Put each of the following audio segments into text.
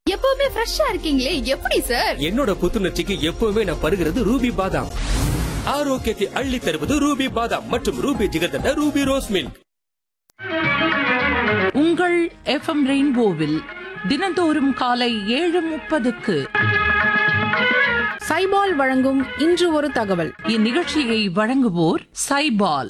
எப்பவுமே ஃப்ரெஷ்ஷா இருக்கீங்களே எப்படி சார் என்னோட புத்துணர்ச்சிக்கு எப்பவுமே நான் பருகிறது ரூபி பாதாம் ஆரோக்கியத்தை அள்ளி தருவது ரூபி பாதாம் மற்றும் Ruby jigarthanda Ruby rose milk உங்கள் எஃப்எம் ரெயின்போவில் தினந்தோறும் காலை ஏழு முப்பதுக்கு சைபால் வழங்கும் இன்று ஒரு தகவல் இந்நிகழ்ச்சியை வழங்குவோர் சைபால்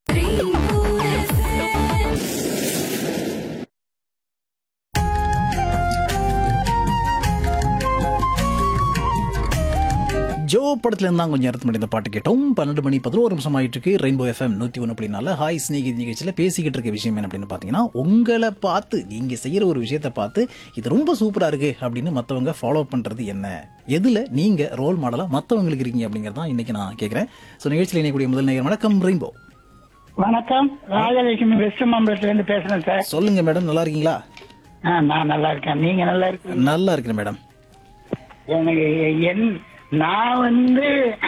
ஜோ படத்துல இருந்தா கொஞ்சம் நேரத்து முன்னாடி இந்த பாட்டு கேட்டோம் பன்னெண்டு மணி பதினோரு நிமிஷம் ஆயிட்டு இருக்கு ரெயின்போ எஃப்எம் நூத்தி ஒன்று அப்படின்னால ஹாய் ஸ்னேகி நிகழ்ச்சியில் பேசிக்கிட்டு இருக்க விஷயம் என்ன அப்படின்னு பார்த்தீங்கன்னா உங்களை பார்த்து நீங்க செய்யற ஒரு விஷயத்தை பார்த்து இது ரொம்ப சூப்பரா இருக்கு அப்படின்னு மற்றவங்க ஃபாலோ பண்றது என்ன எதுல நீங்க ரோல் மாடலா மற்றவங்களுக்கு இருக்கீங்க அப்படிங்கிறது தான் இன்னைக்கு நான் கேட்குறேன் ஸோ நிகழ்ச்சியில் இணையக்கூடிய முதல் நேரம் வணக்கம் ரெயின்போ வணக்கம் ராஜலட்சுமி வெஸ்ட் மாம்பலத்துல இருந்து பேசுறேன் சார் சொல்லுங்க மேடம் நல்லா இருக்கீங்களா ஆ, நான் நல்லா இருக்கேன் நீங்க நல்லா இருக்கீங்க நல்லா இருக்கிறேன் மேடம் எனக்கு என் நான் வந்து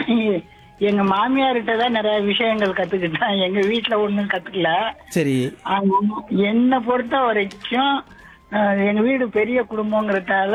எங்க மாமியார்கிட்ட தான் நிறைய விஷயங்கள் கத்துக்கிட்டேன் எங்க வீட்டுல ஒண்ணும் கத்துக்கல சரி ஆனா, என்னை பொறுத்த வரைக்கும் அஹ், எங்க வீடு பெரிய குடும்பங்கிறதால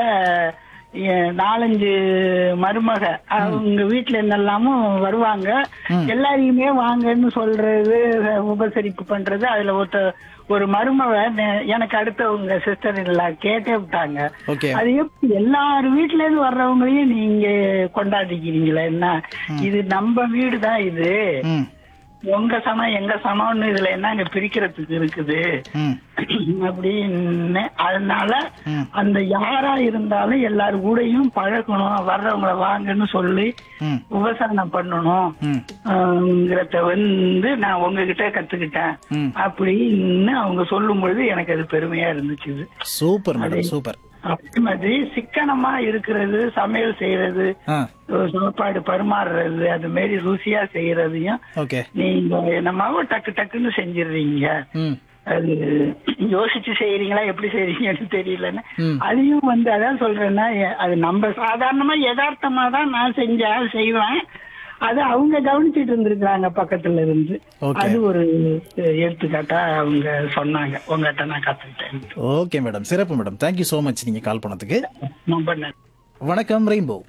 எ- நாலஞ்சு மருமக அவங்க வீட்டுல இருந்தெல்லாமும் வருவாங்க எல்லாரையுமே வாங்கன்னு சொல்றது உபசரிப்பு பண்றது அதுல ஒருத்த ஒரு மருமக நெ- எனக்கு அடுத்தவங்க சிஸ்டர் இல்ல கேட்டே விட்டாங்க ஓகே அது எப்படி எல்லார் வீட்ல இருந்து வர்றவங்களையும் நீங்க கொண்டாடிக்கிறீங்களா என்ன இது நம்ம வீடு தான் இது ம் உங்க சமம் எங்க சமம்னு இதுல என்னங்க பிரிக்கிறதுக்கு இருக்குது ம் அப்படின்னு அதனால அந்த யாரா இருந்தாலும் எல்லாரு கூடயும் பழகணும் வர்றவங்கள வாங்கன்னு சொல்லி ம் உபசரணம் பண்ணணும் ம் ஆங்கிறத வந்து நான் உங்ககிட்ட கத்துக்கிட்டேன் ம். அப்படின்னு அவங்க சொல்லும் பொழுது எனக்கு அது பெருமையா இருந்துச்சு இது. சூப்பர் மேடம் சூப்பர் அதே மாதிரி சிக்கனமா இருக்கிறது சமையல் செய்யறது ஆ ஒரு சாப்பாடு பரிமாறுறது அது மாதிரி ருசியா செய்யறதையும் ஓகே நீங்க என்னமாவோ டக்கு டக்குன்னு செஞ்சிடுறீங்க ம் அது யோசிச்சு செய்யறீங்களா எப்படி செய்யறீங்கன்னு தெரியலன்னு ம். அதையும் வந்து அதான் சொல்றேன்னா எ- அது நம்ம சாதாரணமா யதார்த்தமா தான் நான் செஞ்சேன் செய்வேன் அது அவங்க கவனிச்சிட்டு இருந்திருக்காங்க பக்கத்துல இருந்து Okay. அது ஒரு அஹ், எடுத்துக்காட்டா அவங்க சொன்னாங்க உங்ககிட்ட நான் கத்துக்கிட்டேன் ஓகே மேடம் சிறப்பு மேடம் தேங்க்யூ ஸோ மச் நீங்கள் கால் பண்ணதுக்கு ரொம்ப நன்றி வணக்கம் ரெயின்போ